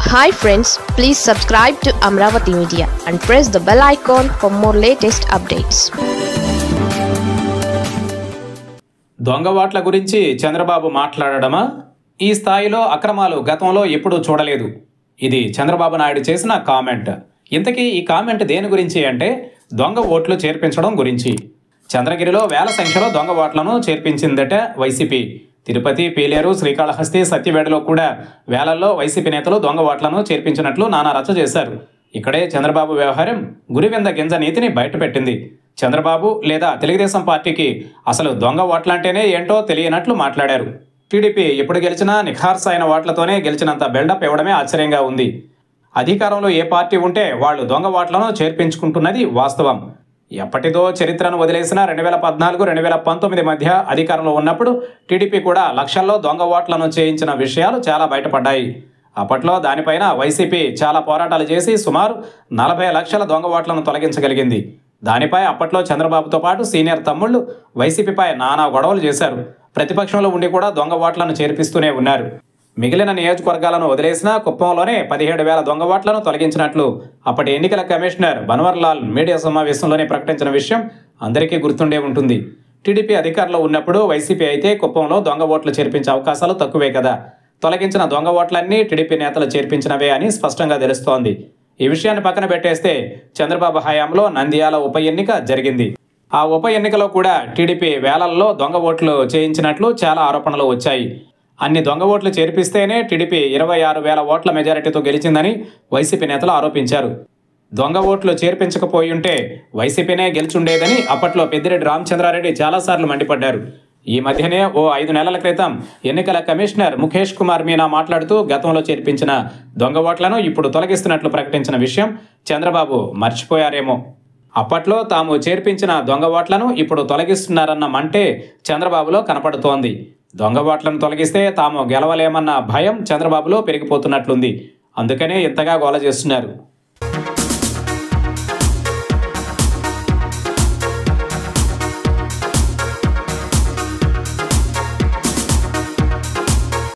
hi friends please subscribe to Amaravati media and press the bell icon for more latest updates దొంగ ఓట్ల గురించి చంద్రబాబు మాట్లాడడమా ఈ స్థాయిలో అక్రమాలు గతంలో ఎప్పుడూ చూడలేదు ఇది చంద్రబాబు నాయుడు చేసిన కామెంట్ ఇంతకీ ఈ కామెంట్ దేని గురించి అంటే దొంగ ఓట్లు చేర్పించడం గురించి చంద్రగిరిలో వేల సంఖ్యలో దొంగ ఓట్లను చేర్పించిందట వైసీపీ తిరుపతి పీలేరు శ్రీకాళహస్తి సత్యవేడలో కూడా వేలల్లో వైసీపీ నేతలు దొంగ ఓట్లను చేర్పించినట్లు నానా రచ్చ చేశారు ఇక్కడే చంద్రబాబు వ్యవహారం గురివింద గింజ నీతిని బయటపెట్టింది చంద్రబాబు లేదా తెలుగుదేశం పార్టీకి అసలు దొంగ ఓట్లంటేనే ఏంటో తెలియనట్లు మాట్లాడారు టీడీపీ ఎప్పుడు గెలిచినా నిఖార్స్ అయిన ఓట్లతోనే గెలిచినంత బిల్డప్ ఇవ్వడమే ఆశ్చర్యంగా ఉంది అధికారంలో ఏ పార్టీ ఉంటే వాళ్ళు దొంగ ఓట్లను చేర్పించుకుంటున్నది వాస్తవం ఎప్పటిదో చరిత్రను వదిలేసిన రెండు వేల పద్నాలుగు రెండు వేల పంతొమ్మిది మధ్య అధికారంలో ఉన్నప్పుడు టీడీపీ కూడా లక్షల్లో దొంగ ఓట్లను చేయించిన విషయాలు చాలా బయటపడ్డాయి అప్పట్లో దానిపైన వైసీపీ చాలా పోరాటాలు చేసి సుమారు నలభై లక్షల దొంగ ఓట్లను తొలగించగలిగింది దానిపై అప్పట్లో చంద్రబాబుతో పాటు సీనియర్ తమ్ముళ్ళు వైసీపీపై నానా గొడవలు చేశారు ప్రతిపక్షంలో ఉండి కూడా దొంగ ఓట్లను చేర్పిస్తూనే ఉన్నారు మిగిలిన నియోజకవర్గాలను వదిలేసినా కుప్పంలోనే పదిహేడు వేల దొంగ ఓట్లను తొలగించినట్లు అప్పటి ఎన్నికల కమిషనర్ బన్వర్లాల్ మీడియా సమావేశంలోనే ప్రకటించిన విషయం అందరికీ గుర్తుండే ఉంటుంది టీడీపీ అధికారంలో ఉన్నప్పుడు వైసీపీ అయితే కుప్పంలో దొంగ ఓట్లు చేర్పించే అవకాశాలు తక్కువే కదా తొలగించిన దొంగ ఓట్లన్నీ టీడీపీ నేతలు చేర్పించినవే అని స్పష్టంగా తెలుస్తోంది ఈ విషయాన్ని పక్కన పెట్టేస్తే చంద్రబాబు హయాంలో నంద్యాల ఉప ఎన్నిక జరిగింది ఆ ఉప ఎన్నికలో కూడా టీడీపీ వేలల్లో దొంగ ఓట్లు చేయించినట్లు చాలా ఆరోపణలు వచ్చాయి అన్ని దొంగ ఓట్లు చేర్పిస్తేనే టీడీపీ ఇరవై ఆరు వేల ఓట్ల మెజారిటీతో గెలిచిందని వైసీపీ నేతలు ఆరోపించారు దొంగ ఓట్లు చేర్పించకపోయి ఉంటే వైసీపీనే గెలిచుండేదని అప్పట్లో పెద్దిరెడ్డి రామచంద్రారెడ్డి చాలాసార్లు మండిపడ్డారు ఈ మధ్యనే ఓ ఐదు నెలల క్రితం ఎన్నికల కమిషనర్ ముఖేష్ కుమార్ మీనా మాట్లాడుతూ గతంలో చేర్పించిన దొంగ ఓట్లను ఇప్పుడు తొలగిస్తున్నట్లు ప్రకటించిన విషయం చంద్రబాబు మర్చిపోయారేమో అప్పట్లో తాము చేర్పించిన దొంగ ఓట్లను ఇప్పుడు తొలగిస్తున్నారన్న మంటే చంద్రబాబులో కనపడుతోంది దొంగ ఓట్లను తొలగిస్తే తాము గెలవలేమన్న భయం చంద్రబాబులో పెరిగిపోతున్నట్లుంది అందుకనే ఇంతగా గోల చేస్తున్నారు